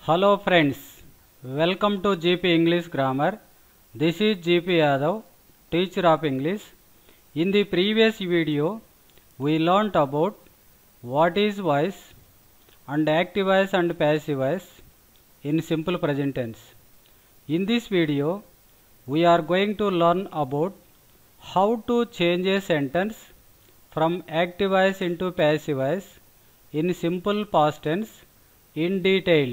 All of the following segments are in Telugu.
Hello friends, welcome to GP English Grammar. This is GP Yadav, teacher of English. In the previous video, we learnt about what is voice and active voice and passive voice in simple present tense. In this video, we are going to learn about how to change a sentence from active voice into passive voice in simple past tense in detail.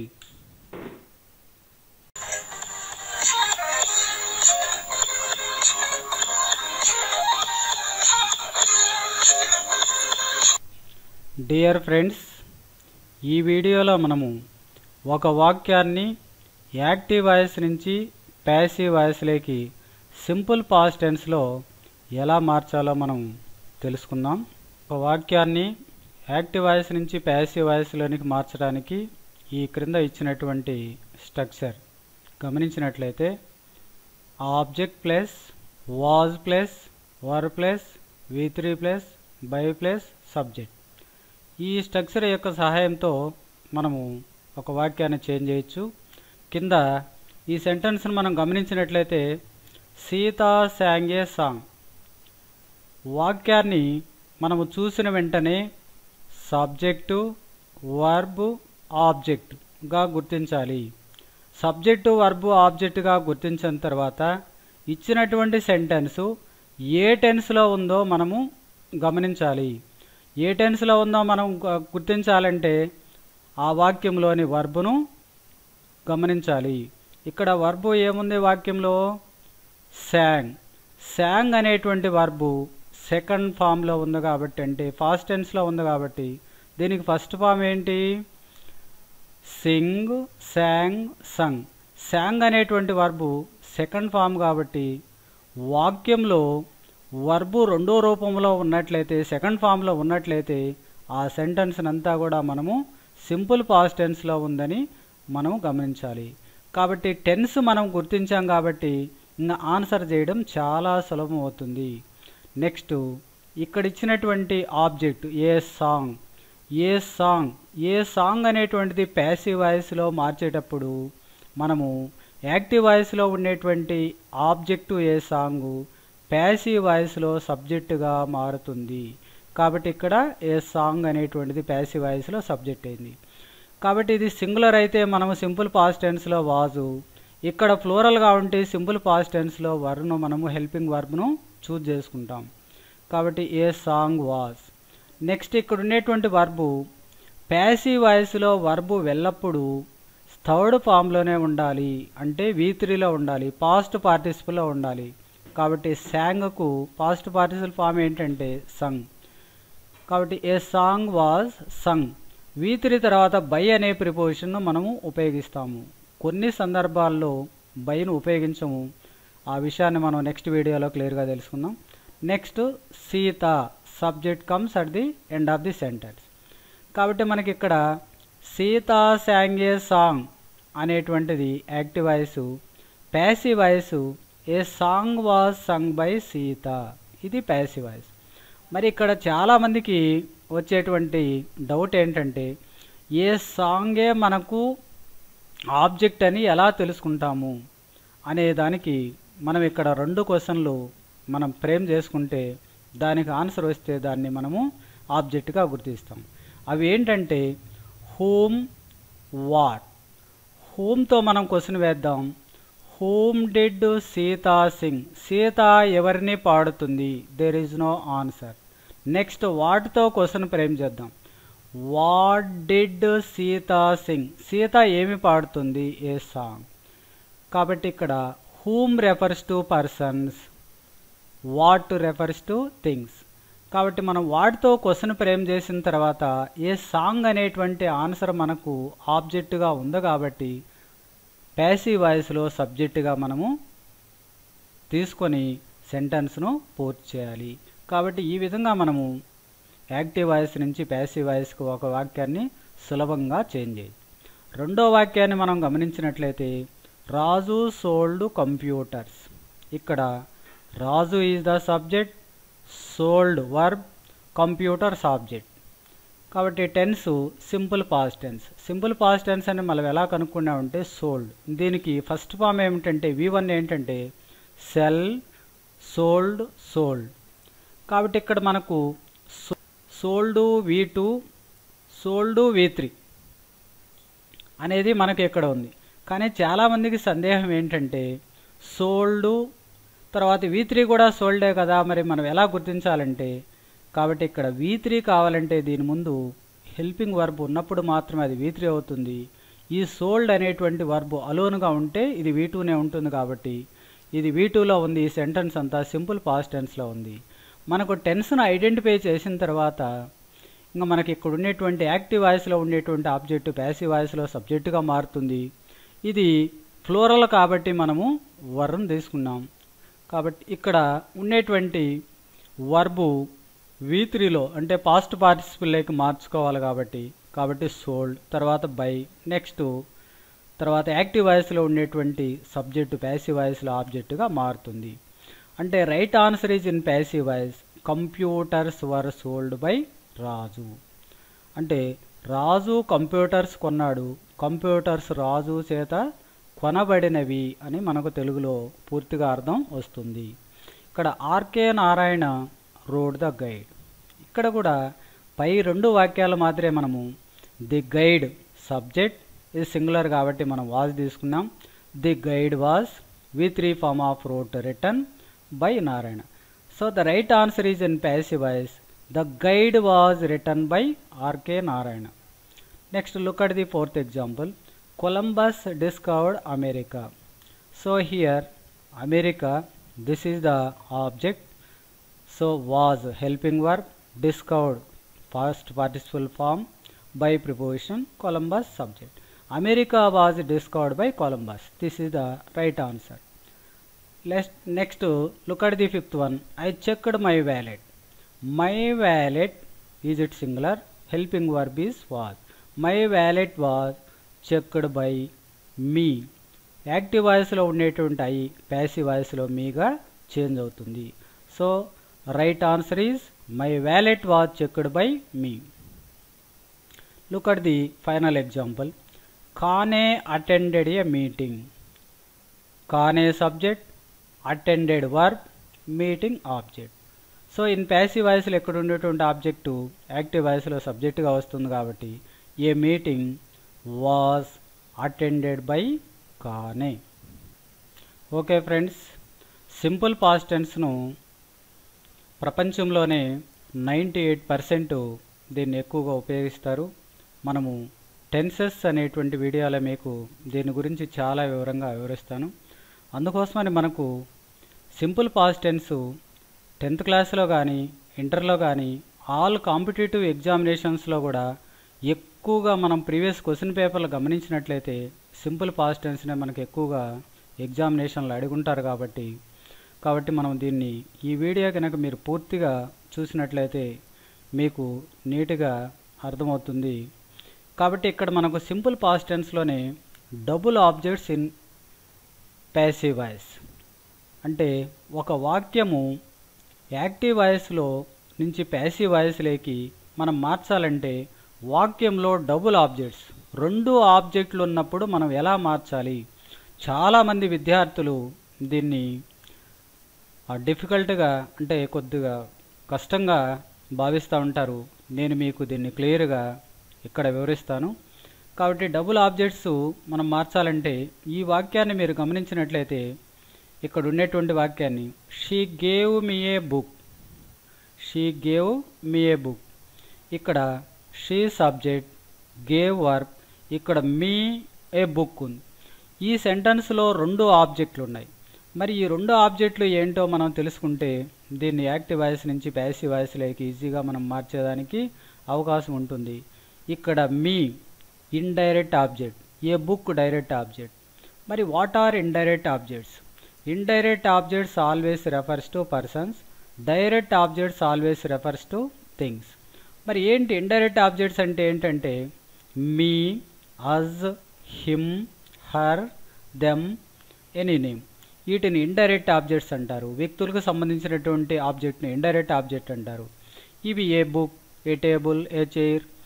Dear friends ఈ వీడియోలో మనము ఒక వాక్యాన్ని యాక్టివ్ వాయిస్ నుంచి ప్యాసివ్ వాయిస్లోకి సింపుల్ పాస్ట్ టెన్స్లో ఎలా మార్చాలో మనం తెలుసుకుందాం ఒక వాక్యాన్ని యాక్టివ్ వాయిస్ నుంచి ప్యాసివ్ వాయిస్లోనికి మార్చడానికి ఈ క్రింద ఇచ్చినటువంటి స్ట్రక్చర్ గమనించినట్లయితే object plus was plus were plus V three plus by plus subject ఈ స్ట్రక్చర్ యొక్క సహాయంతో మనము ఒక వాక్యాన్ని చేంజ్ చేయొచ్చు కింద ఈ సెంటెన్స్ను మనం గమనించినట్లయితే సీత శాంగే సాంగ్ వాక్యాన్ని మనము చూసిన వెంటనే సబ్జెక్టు వర్బ్ ఆబ్జెక్ట్గా గుర్తించాలి సబ్జెక్టు వర్బ్ ఆబ్జెక్టుగా గుర్తించిన తర్వాత ఇచ్చినటువంటి సెంటెన్సు ఏ టెన్స్లో ఉందో మనము గమనించాలి ఏ టెన్స్లో ఉందో మనం గు- గుర్తించాలంటే ఆ వాక్యంలోని వర్బును గమనించాలి ఇక్కడ వర్బు ఏముంది వాక్యంలో శాంగ్ శాంగ్ అనేటువంటి వర్బు సెకండ్ ఫామ్లో ఉంది కాబట్టి అంటే ఫాస్ట్ టెన్స్లో ఉంది కాబట్టి దీనికి ఫస్ట్ ఫామ్ ఏంటి సింగ్ శాంగ్ సంగ్ శాంగ్ అనేటువంటి వర్బు సెకండ్ ఫామ్ కాబట్టి వాక్యంలో వర్బు రెండో రూపంలో ఉన్నట్లయితే సెకండ్ ఫామ్లో ఉన్నట్లయితే ఆ సెంటెన్స్ అంతా కూడా మనము సింపుల్ పాస్ట్ టెన్స్లో ఉందని మనం గమనించాలి కాబట్టి టెన్స్ మనం గుర్తించాం కాబట్టి ఇంకా ఆన్సర్ చేయడం చాలా సులభం అవుతుంది నెక్స్ట్ ఇక్కడ ఇచ్చినటువంటి object a song a song a song అనేటువంటిది ప్యాసివ్ వాయిస్లో మార్చేటప్పుడు మనము యాక్టివ్ వాయిస్లో ఉండేటువంటి ఆబ్జెక్టు ఏ సాంగు ప్యాసివ్ వాయిస్లో సబ్జెక్టుగా మారుతుంది కాబట్టి ఇక్కడ ఏ సాంగ్ అనేటువంటిది ప్యాసివ్ వాయిస్లో సబ్జెక్ట్ అయింది కాబట్టి ఇది సింగులర్ అయితే మనము సింపుల్ పాస్ట్ టెన్స్లో వాజు ఇక్కడ ఫ్లోరల్గా ఉంటే సింపుల్ పాస్ట్ టెన్స్లో వర్ను మనము హెల్పింగ్ వర్బ్ను చూజ్ చేసుకుంటాం కాబట్టి ఏ సాంగ్ వాజ్ నెక్స్ట్ ఇక్కడ ఉండేటువంటి వర్బు ప్యాసివ్ వాయిస్లో వర్బు ఎల్లప్పుడూ థర్డ్ ఫామ్లోనే ఉండాలి అంటే వి త్రీలో ఉండాలి పాస్ట్ పార్టిసిపుల్లో ఉండాలి కాబట్టి శాంగ్కు పాస్ట్ పార్టిసిపల్ ఫామ్ ఏంటంటే సంగ్ కాబట్టి a song was sung V three తర్వాత బై అనే ప్రిపోజిషన్ను మనము ఉపయోగిస్తాము కొన్ని సందర్భాల్లో బైను ఉపయోగించము ఆ విషయాన్ని మనం నెక్స్ట్ వీడియోలో క్లియర్గా తెలుసుకుందాం next Sita subject comes at the end of the sentence కాబట్టి మనకి ఇక్కడ సీత శాంగే సాంగ్ అనేటువంటిది active voice passive voice a song was sung by Sita ఇది ప్యాసివ్ వాయిస్ మరి ఇక్కడ చాలామందికి వచ్చేటువంటి డౌట్ ఏంటంటే ఏ సాంగే మనకు ఆబ్జెక్ట్ అని ఎలా తెలుసుకుంటాము అనే దానికి మనం ఇక్కడ రెండు క్వశ్చన్లు మనం ఫ్రేమ్ చేసుకుంటే దానికి ఆన్సర్ వస్తే దాన్ని మనము ఆబ్జెక్ట్గా గుర్తిస్తాం అవి ఏంటంటే హూమ్ వాట్ హూమ్తో మనం క్వశ్చన్ వేద్దాం whom did Sita sing Sita ఎవరిని పాడుతుంది there is no answer next వాట్తో క్వశ్చన్ ఫ్రేమ్ చేద్దాం what did Sita sing Sita ఏమి పాడుతుంది ఏ సాంగ్ కాబట్టి ఇక్కడ whom refers to persons what refers to things కాబట్టి మనం వాటితో క్వశ్చన్ ఫ్రేమ్ చేసిన తర్వాత ఏ సాంగ్ అనేటువంటి ఆన్సర్ మనకు ఆబ్జెక్టుగా ఉంది కాబట్టి ప్యాసివ్ వాయిస్లో సబ్జెక్టుగా మనము తీసుకొని సెంటెన్స్ను పూర్తి చేయాలి కాబట్టి ఈ విధంగా మనము యాక్టివ్ వాయిస్ నుంచి ప్యాసివ్ వాయిస్కు ఒక వాక్యాన్ని సులభంగా చేంజ్ చేయాలి రెండో వాక్యాన్ని మనం గమనించినట్లయితే రాజు సోల్డ్ కంప్యూటర్స్ ఇక్కడ Raju is the subject sold verb computers object కాబట్టి tense simple past tense simple past tense అని మనం ఎలా కనుక్కున్నామంటే సోల్డ్ దీనికి ఫస్ట్ ఫామ్ ఏమిటంటే వి వన్ ఏంటంటే సెల్ సోల్డ్ సోల్డ్ కాబట్టి ఇక్కడ మనకు sold V two sold V three అనేది మనకి ఇక్కడ ఉంది కానీ చాలామందికి సందేహం ఏంటంటే సోల్డ్ తర్వాత వి త్రీ కూడా సోల్డే కదా మరి మనం ఎలా గుర్తించాలంటే కాబట్టి ఇక్కడ వి త్రీ కావాలంటే దీని ముందు హెల్పింగ్ వర్బ్ ఉన్నప్పుడు మాత్రమే అది వి త్రీ అవుతుంది ఈ సోల్డ్ అనేటువంటి వర్బ్ అలోన్గా ఉంటే ఇది వి టూనే ఉంటుంది కాబట్టి ఇది వి టూలో ఉంది ఈ సెంటెన్స్ అంతా సింపుల్ పాస్ట్ టెన్స్లో ఉంది మనకు టెన్స్ను ఐడెంటిఫై చేసిన తర్వాత ఇంకా మనకి ఇక్కడ ఉండేటువంటి యాక్టివ్ వాయిస్లో ఉండేటువంటి ఆబ్జెక్ట్ ప్యాసివ్ వాయిస్లో సబ్జెక్టుగా మారుతుంది ఇది ఫ్లోరల్ కాబట్టి మనము వర్ను తీసుకున్నాం కాబట్టి ఇక్కడ ఉండేటువంటి వర్బు వి త్రీలో అంటే పాస్ట్ పార్టిసిపుల్లోకి మార్చుకోవాలి కాబట్టి కాబట్టి సోల్డ్ తర్వాత బై నెక్స్ట్ తర్వాత యాక్టివ్ వాయిస్లో ఉండేటువంటి సబ్జెక్టు ప్యాసివ్ వాయిస్లో ఆబ్జెక్టుగా మారుతుంది అంటే right answer is in passive voice computers were sold by Raju అంటే రాజు కంప్యూటర్స్ కొన్నాడు కంప్యూటర్స్ రాజు చేత కొనబడినవి అని మనకు తెలుగులో పూర్తిగా అర్థం వస్తుంది ఇక్కడ RK Narayan wrote the guide ఇక్కడ కూడా పై రెండు వాక్యాలు మాత్రమే మనము ది గైడ్ సబ్జెక్ట్ ఇది సింగులర్ కాబట్టి మనం వాజ్ తీసుకున్నాం the guide was V three form of wrote written by Narayan so the right answer is in passive voice the guide was written by RK Narayan next look at the fourth example Columbus discovered America so here America this is the object so was helping work discovered past participle form by preposition Columbus subject America was discovered by Columbus this is the right answer next next look at the fifth one I checked my wallet my wallet is it singular helping verb is was my wallet was checked by me active వాయిస్లో ఉండేటువంటి ఐ ప్యాసివ్ వాయిస్లో మీగా చేంజ్ అవుతుంది so right answer is my wallet was checked by me look at the final example కానే attended a meeting Kane subject attended verb meeting object so in passive వాయిస్లో ఎక్కడ ఉండేటువంటి ఆబ్జెక్టు యాక్టివ్ వాయిస్లో సబ్జెక్టుగా వస్తుంది కాబట్టి a meeting was attended by Kane okay friends simple past టెన్స్ను ప్రపంచంలోనే నైంటీ ఎయిట్ పర్సెంట్ దీన్ని ఎక్కువగా ఉపయోగిస్తారు మనము టెన్సెస్ అనేటువంటి వీడియోలో మీకు దీని గురించి చాలా వివరంగా వివరిస్తాను అందుకోసమని మనకు సింపుల్ పాస్ట్ టెన్స్ టెన్త్ క్లాస్లో కానీ ఇంటర్లో కానీ ఆల్ కాంపిటేటివ్ ఎగ్జామినేషన్స్లో కూడా ఎక్కువగా మనం ప్రీవియస్ క్వశ్చన్ పేపర్లు గమనించినట్లయితే సింపుల్ పాస్ట్ టెన్స్నే మనకు ఎక్కువగా ఎగ్జామినేషన్లు అడుగుంటారు కాబట్టి కాబట్టి మనం దీన్ని ఈ వీడియో కనుక మీరు పూర్తిగా చూసినట్లయితే మీకు నీట్గా అర్థమవుతుంది కాబట్టి ఇక్కడ మనకు సింపుల్ పాస్ట్ టెన్స్లోనే double objects in passive voice అంటే ఒక వాక్యము యాక్టివ్ వాయిస్లో నుంచి ప్యాసివ్ వాయిస్లోకి మనం మార్చాలంటే వాక్యంలో డబుల్ ఆబ్జెక్ట్స్ రెండు ఆబ్జెక్టులు ఉన్నప్పుడు మనం ఎలా మార్చాలి చాలామంది విద్యార్థులు దీన్ని డిఫికల్ట్గా అంటే కొద్దిగా కష్టంగా భావిస్తూ ఉంటారు నేను మీకు దీన్ని క్లియర్గా ఇక్కడ వివరిస్తాను కాబట్టి డబుల్ ఆబ్జెక్ట్స్ మనం మార్చాలంటే ఈ వాక్యాన్ని మీరు గమనించినట్లయితే ఇక్కడ ఉండేటువంటి వాక్యాన్ని she gave me a book she gave me a book ఇక్కడ షీ సబ్జెక్ట్ గేవ్ వర్క్ ఇక్కడ మీ ఏ బుక్ ఉంది ఈ సెంటెన్స్లో రెండు ఆబ్జెక్టులు ఉన్నాయి మరి ఈ రెండు ఆబ్జెక్టులు ఏంటో మనం తెలుసుకుంటే దీన్ని యాక్టివ్ వాయిస్ నుంచి ప్యాసివ్ వాయిస్లోకి ఈజీగా మనం మార్చేదానికి అవకాశం ఉంటుంది ఇక్కడ me indirect object a book direct object మరి what are indirect objects indirect objects always refers to persons direct objects always refers to things మరి ఏంటి ఇండైరెక్ట్ ఆబ్జెక్ట్స్ అంటే ఏంటంటే me us him her them any name వీటిని ఇండైరెక్ట్ ఆబ్జెక్ట్స్ అంటారు వ్యక్తులకు సంబంధించినటువంటి ఆబ్జెక్ట్ని ఇండైరెక్ట్ ఆబ్జెక్ట్ అంటారు ఇవి a book a table a chair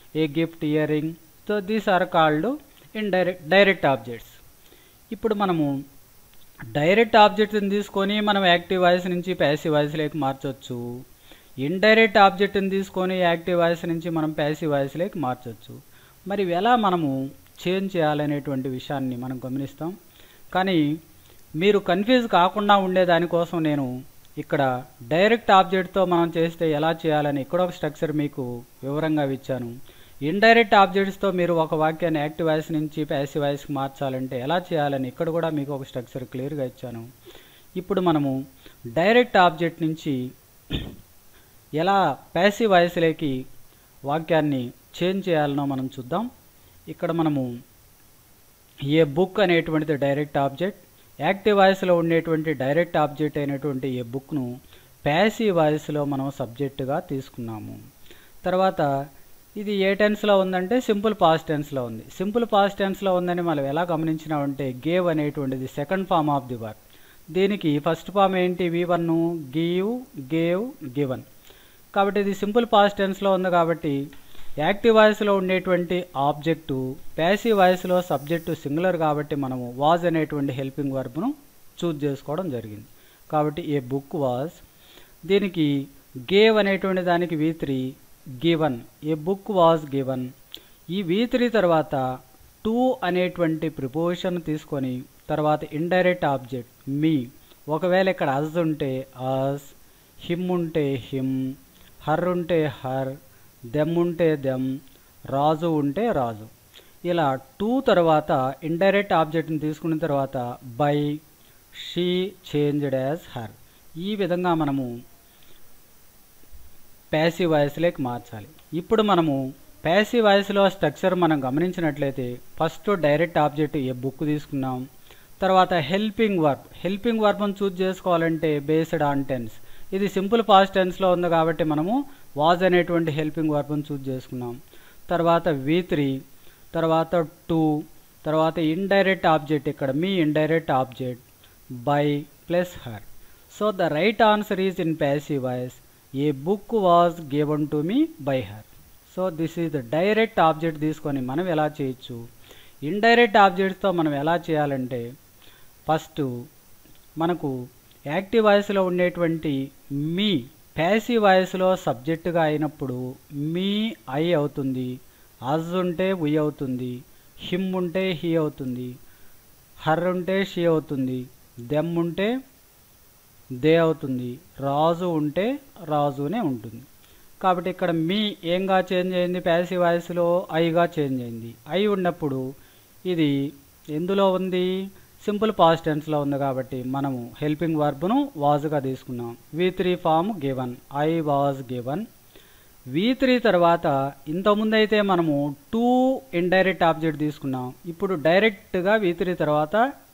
A gift earring so these are called in direct direct objects ఇప్పుడు మనము డైరెక్ట్ ఆబ్జెక్ట్ని తీసుకొని మనం యాక్టివ్ వాయిస్ నుంచి ప్యాసివ్ వాయిస్లోకి మార్చవచ్చు ఇండైరెక్ట్ ఆబ్జెక్ట్ని తీసుకొని యాక్టివ్ వాయిస్ నుంచి మనం ప్యాసివ్ వాయిస్లోకి మార్చవచ్చు మరి ఎలా మనము చేంజ్ చేయాలనేటువంటి విషయాన్ని మనం గమనిస్తాం కానీ మీరు కన్ఫ్యూజ్ కాకుండా ఉండే దానికోసం నేను ఇక్కడ డైరెక్ట్ ఆబ్జెక్ట్తో మనం చేస్తే ఎలా చేయాలని ఇక్కడ ఒక స్ట్రక్చర్ మీకు వివరంగా ఇచ్చాను ఇండైరెక్ట్ ఆబ్జెక్ట్స్తో మీరు ఒక వాక్యాన్ని యాక్టివ్ వాయిస్ నుంచి ప్యాసివ్ వాయిస్కి మార్చాలంటే ఎలా చేయాలని ఇక్కడ కూడా మీకు ఒక స్ట్రక్చర్ క్లియర్గా ఇచ్చాను ఇప్పుడు మనము డైరెక్ట్ ఆబ్జెక్ట్ నుంచి ఎలా ప్యాసివ్ వాయిస్లోకి వాక్యాన్ని చేంజ్ చేయాలనో మనం చూద్దాం ఇక్కడ మనము ఏ బుక్ అనేటువంటిది డైరెక్ట్ ఆబ్జెక్ట్ యాక్టివ్ వాయిస్లో ఉండేటువంటి డైరెక్ట్ ఆబ్జెక్ట్ అయినటువంటి ఏ బుక్ను ప్యాసివ్ వాయిస్లో మనం సబ్జెక్టుగా తీసుకున్నాము తర్వాత ఇది ఏ టెన్స్లో ఉందంటే సింపుల్ పాస్ట్ టెన్స్లో ఉంది సింపుల్ పాస్ట్ టెన్స్లో ఉందని మనం ఎలా గమనించినామంటే గేవ్ అనేటువంటిది second form of the verb దీనికి ఫస్ట్ ఫామ్ ఏంటి V one give gave given కాబట్టి ఇది సింపుల్ పాస్ట్ టెన్స్లో ఉంది కాబట్టి యాక్టివ్ వాయిస్లో ఉండేటువంటి ఆబ్జెక్టు ప్యాసివ్ వాయిస్లో సబ్జెక్టు సింగులర్ కాబట్టి మనము వాజ్ అనేటువంటి హెల్పింగ్ వర్బ్ను చూజ్ చేసుకోవడం జరిగింది కాబట్టి ఏ బుక్ వాజ్ దీనికి గేవ్ అనేటువంటి దానికి V three given a book was given ఈ వి త్రీ తర్వాత టూ అనేటువంటి ప్రిపోజిషన్ తీసుకొని తర్వాత ఇండైరెక్ట్ ఆబ్జెక్ట్ మీ ఒకవేళ ఇక్కడ అజ్ ఉంటే అజ్ హిమ్ ఉంటే హిమ్ హర్ ఉంటే హర్ దెమ్ ఉంటే దెమ్ రాజు ఉంటే రాజు ఇలా టూ తర్వాత ఇండైరెక్ట్ ఆబ్జెక్ట్ని తీసుకున్న తర్వాత by she changed as her ఈ విధంగా మనము ప్యాసివ్ వాయిస్లోకి మార్చాలి ఇప్పుడు మనము ప్యాసివ్ వాయిస్లో స్ట్రక్చర్ మనం గమనించినట్లయితే first direct object a book తీసుకున్నాం తర్వాత హెల్పింగ్ వర్బ్ హెల్పింగ్ వర్బ్ను చూజ్ చేసుకోవాలంటే బేస్డ్ ఆన్ టెన్స్ ఇది సింపుల్ పాస్ట్ టెన్స్లో ఉంది కాబట్టి మనము వాజ్ అనేటువంటి హెల్పింగ్ వర్బ్ను చూజ్ చేసుకున్నాం తర్వాత వి త్రీ తర్వాత టూ తర్వాత ఇండైరెక్ట్ ఆబ్జెక్ట్ ఇక్కడ me indirect object by plus her so the right answer is in passive voice a book was given to me by her so this is the direct object తీసుకొని మనం ఎలా చేయొచ్చు ఇండైరెక్ట్ ఆబ్జెక్ట్స్తో మనం ఎలా చేయాలంటే ఫస్ట్ మనకు యాక్టివ్ వాయిస్లో ఉండేటువంటి మీ ప్యాసివ్ వాయిస్లో సబ్జెక్టుగా అయినప్పుడు మీ ఐ అవుతుంది అజ్ ఉంటే ఉయ్ అవుతుంది హిమ్ ఉంటే హీ అవుతుంది హర్ ఉంటే షీ అవుతుంది దెమ్ ఉంటే దే అవుతుంది రాజు ఉంటే రాజునే ఉంటుంది కాబట్టి ఇక్కడ మీ ఏంగా చేంజ్ అయింది ప్యాసివ్ వాయిస్లో ఐగా చేంజ్ అయింది ఐ ఉన్నప్పుడు ఇది ఎందులో ఉంది సింపుల్ పాస్ట్ టెన్స్లో ఉంది కాబట్టి మనము హెల్పింగ్ వర్బ్ను వాజ్గా తీసుకున్నాం V three form given I was given V three తర్వాత ఇంతకుముందు అయితే మనము టూ ఇండైరెక్ట్ ఆబ్జెక్ట్ తీసుకున్నాం ఇప్పుడు డైరెక్ట్గా వి త్రీ తర్వాత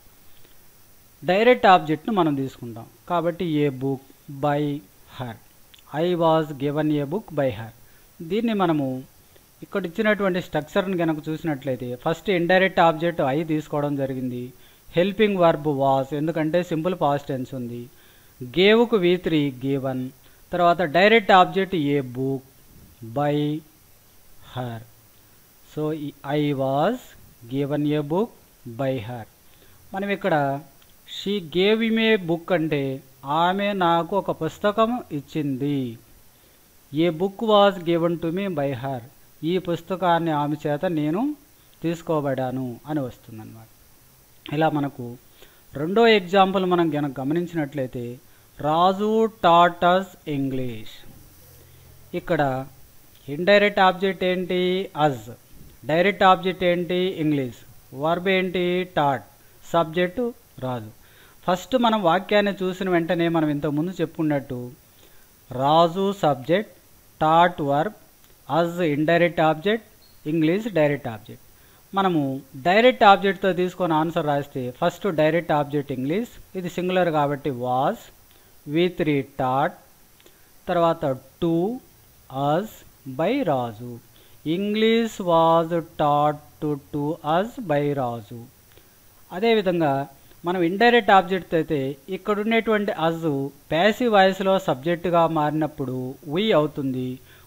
డైరెక్ట్ ఆబ్జెక్ట్ను మనం తీసుకుంటాం కాబట్టి a book by her I was given a book by her దీన్ని మనము ఇక్కడ ఇచ్చినటువంటి స్ట్రక్చర్ని కనుక చూసినట్లయితే ఫస్ట్ ఇండైరెక్ట్ ఆబ్జెక్ట్ ఐ తీసుకోవడం జరిగింది హెల్పింగ్ వర్బ్ వాస్ ఎందుకంటే సింపుల్ పాస్ట్ టెన్స్ ఉంది గేవ్కు వి త్రీ గివన్ తర్వాత direct object a book by her so I was given a book by her మనం ఇక్కడ she gave him a book అంటే ఆమె నాకు ఒక పుస్తకం ఇచ్చింది a book was given to me by her ఈ పుస్తకాన్ని ఆమె చేత నేను తీసుకోబడాను అని వస్తుందన్నమాట ఇలా మనకు రెండో ఎగ్జాంపుల్ మనం గనక గమనించినట్లయితే రాజు టాటస్ ఇంగ్లీష్ ఇక్కడ ఇండైరెక్ట్ ఆబ్జెక్ట్ ఏంటి అజ్ డైరెక్ట్ ఆబ్జెక్ట్ ఏంటి ఇంగ్లీష్ వర్బ్ ఏంటి టాట్ సబ్జెక్టు రాజు ఫస్ట్ మనం వాక్యాన్ని చూసిన వెంటనే మనం ఇంతకుముందు చెప్పుకున్నట్టు Raju subject taught verb us indirect object English direct object మనము డైరెక్ట్ ఆబ్జెక్ట్తో తీసుకొని ఆన్సర్ రాస్తే ఫస్ట్ డైరెక్ట్ ఆబ్జెక్ట్ ఇంగ్లీష్ ఇది సింగులర్ కాబట్టి వాజ్ వి త్రీ టాట్ తర్వాత to us by Raju English was taught to to us by Raju అదేవిధంగా మనం ఇండైరెక్ట్ ఆబ్జెక్ట్ అయితే ఇక్కడ ఉండేటువంటి అజ్ ప్యాసివ్ వాయిస్లో సబ్జెక్టుగా మారినప్పుడు వి అవుతుంది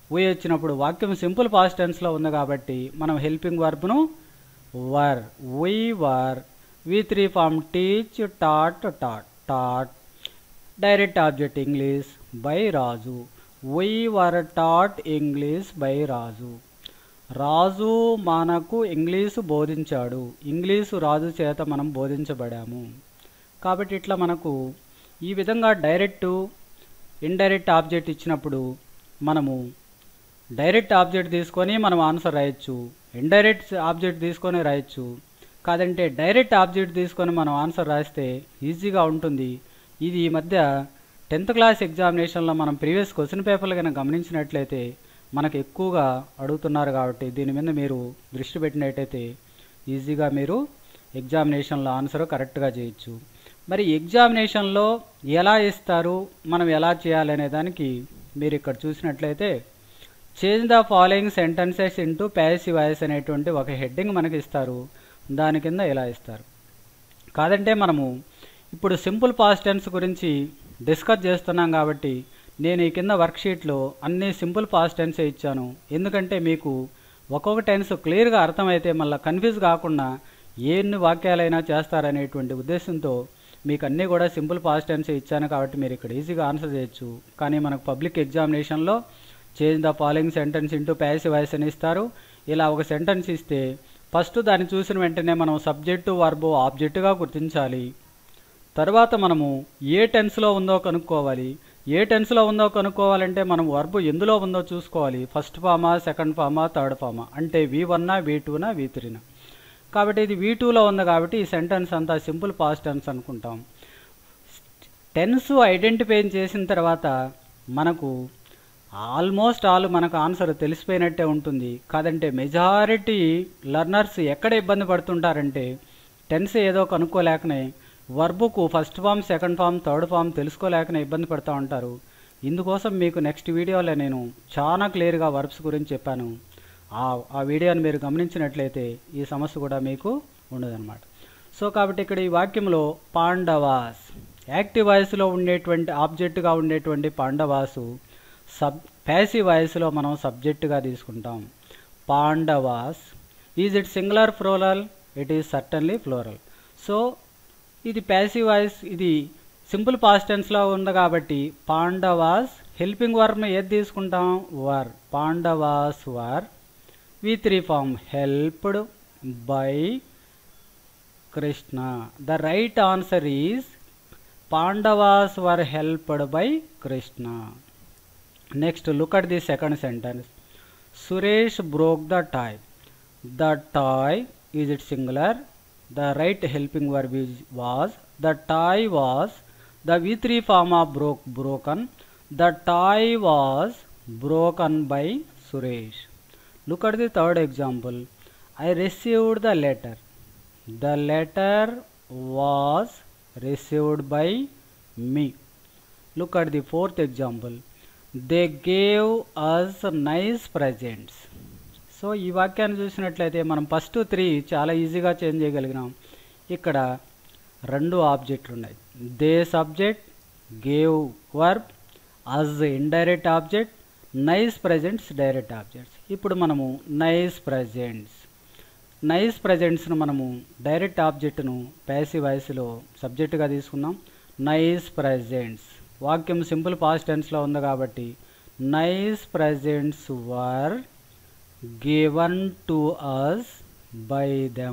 వై వచ్చినప్పుడు వాక్యం సింపుల్ పాస్ట్ టెన్స్లో ఉంది కాబట్టి మనం హెల్పింగ్ వర్బ్ను were we were V three form teach taught taught taught direct object English by Raju we were taught English by Raju Raju మనకు ఇంగ్లీషు బోధించాడు ఇంగ్లీషు రాజు చేత మనం బోధించబడాము కాబట్టి ఇట్లా మనకు ఈ విధంగా డైరెక్ట్ ఇండైరెక్ట్ ఆబ్జెక్ట్ ఇచ్చినప్పుడు మనము డైరెక్ట్ ఆబ్జెక్ట్ తీసుకొని మనం ఆన్సర్ రాయొచ్చు ఇండైరెక్ట్ ఆబ్జెక్ట్ తీసుకొని రాయొచ్చు కాదంటే డైరెక్ట్ ఆబ్జెక్ట్ తీసుకొని మనం ఆన్సర్ రాస్తే ఈజీగా ఉంటుంది ఇది ఈ మధ్య టెన్త్ క్లాస్ ఎగ్జామినేషన్లో మనం ప్రీవియస్ క్వశ్చన్ పేపర్లు కనుక గమనించినట్లయితే మనకు ఎక్కువగా అడుగుతున్నారు కాబట్టి దీని మీద మీరు దృష్టి పెట్టినట్టయితే ఈజీగా మీరు ఎగ్జామినేషన్లో ఆన్సర్ కరెక్ట్గా చేయొచ్చు మరి ఎగ్జామినేషన్లో ఎలా ఇస్తారు మనం ఎలా చేయాలనే దానికి మీరు ఇక్కడ చూసినట్లయితే change the following sentences into passive voice అనేటువంటి ఒక హెడ్డింగ్ మనకి ఇస్తారు దాని కింద ఇలా ఇస్తారు కాదంటే మనము ఇప్పుడు సింపుల్ పాస్ట్ టెన్స్ గురించి డిస్కస్ చేస్తున్నాం కాబట్టి నేను ఈ కింద వర్క్షీట్లో అన్ని సింపుల్ పాస్ట్ టెన్సే ఇచ్చాను ఎందుకంటే మీకు ఒక్కొక్క టెన్స్ క్లియర్గా అర్థమైతే మళ్ళీ కన్ఫ్యూజ్ కాకుండా ఎన్ని వాక్యాలైనా చేస్తారనేటువంటి ఉద్దేశంతో మీకు అన్నీ కూడా సింపుల్ పాస్ట్ టెన్సే ఇచ్చాను కాబట్టి మీరు ఇక్కడ ఈజీగా ఆన్సర్ చేయొచ్చు కానీ మనకు పబ్లిక్ ఎగ్జామినేషన్లో change the following sentence into passive voice అని ఇస్తారు ఇలా ఒక సెంటెన్స్ ఇస్తే ఫస్ట్ దాన్ని చూసిన వెంటనే మనం సబ్జెక్టు వర్బో ఆబ్జెక్టుగా గుర్తించాలి తర్వాత మనము ఏ టెన్స్లో ఉందో కనుక్కోవాలి ఏ టెన్స్లో ఉందో కనుక్కోవాలంటే మనం వర్బ్ ఎందులో ఉందో చూసుకోవాలి ఫస్ట్ ఫామా సెకండ్ ఫామా థర్డ్ ఫామా అంటే వి వన్నా వి టూనా వి త్రీనా కాబట్టి ఇది వి టూలో ఉంది కాబట్టి ఈ సెంటెన్స్ అంతా సింపుల్ పాస్ట్ టెన్స్ అనుకుంటాం టెన్స్ ఐడెంటిఫై చేసిన తర్వాత మనకు ఆల్మోస్ట్ ఆల్ మనకు ఆన్సర్ తెలిసిపోయినట్టే ఉంటుంది కాదంటే మెజారిటీ లర్నర్స్ ఎక్కడ ఇబ్బంది పడుతుంటారంటే టెన్స్ ఏదో కనుక్కోలేకనే వర్బుకు first form second form third form తెలుసుకోలేకనే ఇబ్బంది పడుతూ ఉంటారు ఇందుకోసం మీకు నెక్స్ట్ వీడియోలో నేను చాలా క్లియర్గా వర్బ్స్ గురించి చెప్పాను ఆ ఆ వీడియోని మీరు గమనించినట్లయితే ఈ సమస్య కూడా మీకు ఉండదన్నమాట సో కాబట్టి ఇక్కడ ఈ వాక్యంలో పాండవాస్ యాక్టివ్ వాయిస్లో ఉండేటువంటి ఆబ్జెక్టుగా ఉండేటువంటి పాండవాసు సబ్ ప్యాసివ్ వాయిస్లో మనం సబ్జెక్టుగా తీసుకుంటాం Pandavas is it singular plural it is certainly plural so ఇది ప్యాసివ్ వాయిస్ ఇది సింపుల్ పాస్ట్ టెన్స్లో ఉంది కాబట్టి పాండవాస్ హెల్పింగ్ వర్మ్ ఏది తీసుకుంటాం were Pandavas were V three form helped by Krishna the right answer is Pandavas were helped by Krishna next look at the second sentence Suresh broke the toy the toy is it singular the right helping verb is was the toy was the v3 form of broke broken the toy was broken by suresh look at the third example i received the letter the letter was received by me look at the fourth example they gave us nice presents so ఈ వాక్యాన్ని చూసినట్లయితే మనం ఫస్ట్ త్రీ చాలా ఈజీగా చేంజ్ చేయగలిగినాం ఇక్కడ రెండు ఆబ్జెక్టులు ఉన్నాయి they subject gave verb us indirect object nice presents direct objects ఇప్పుడు మనము నైస్ ప్రజెంట్స్ నైస్ ప్రజెంట్స్ను మనము డైరెక్ట్ ఆబ్జెక్ట్ను ప్యాసివ్ వాయిస్లో సబ్జెక్టుగా తీసుకున్నాం నైస్ ప్రజెంట్స్ వాక్యం సింపుల్ పాస్ట్ టెన్స్లో ఉంది కాబట్టి nice presents were given to us by them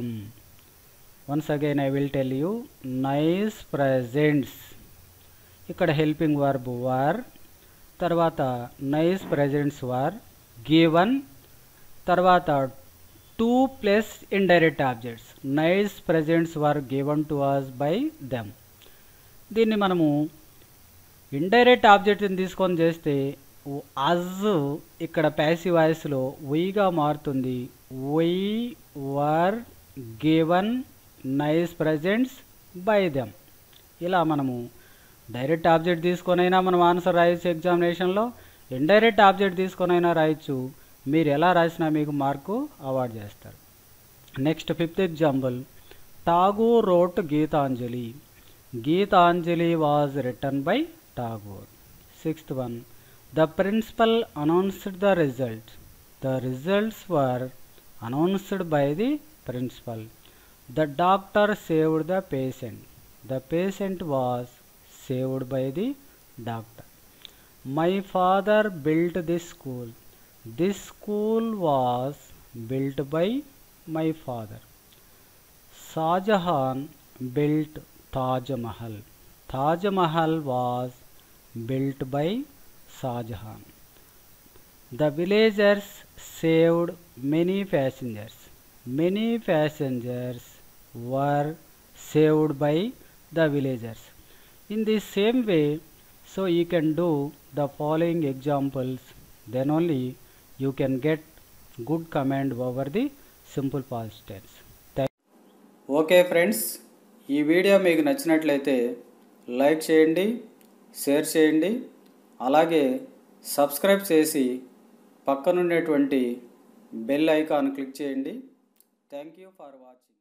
once again i will tell you nice presents ఇక్కడ హెల్పింగ్ వర్బ్ వర్ తర్వాత నైస్ ప్రజెంట్స్ వర్ గివన్ తర్వాత to plus indirect objects nice presents were given to us by them దీన్ని మనము ఇండైరెక్ట్ ఆబ్జెక్ట్ని తీసుకొని చేస్తే అజ్ ఇక్కడ ప్యాసివ్ వాయిస్లో వైగా మారుతుంది we were given nice presents by them ఇలా మనము డైరెక్ట్ ఆబ్జెక్ట్ తీసుకొనైనా మనం ఆన్సర్ రాయొచ్చు ఎగ్జామినేషన్లో ఇండైరెక్ట్ ఆబ్జెక్ట్ తీసుకొనైనా రాయొచ్చు మీరు ఎలా రాసినా మీకు మార్కు అవార్డ్ చేస్తారు next fifth example Tagore wrote Gitanjali Gitanjali was written by Tagore sixth one The principal announced the result. The results were announced by the principal. The doctor saved the patient. The patient was saved by the doctor. My father built this school. This school was built by my father. Shahjahan built Taj Mahal. Taj Mahal was built by Shahjahan. The villagers saved many passengers. Many passengers were saved by the villagers. In the same way, so you can do the following examples, then only you can get good command over the simple past tense. Thank okay friends ఈ వీడియో మీకు నచ్చినట్లయితే లైక్ చేయండి షేర్ చేయండి అలాగే సబ్స్క్రైబ్ చేసి పక్కనుండేటువంటి బెల్ ఐకాన్ క్లిక్ చేయండి థ్యాంక్ యూ ఫర్ వాచింగ్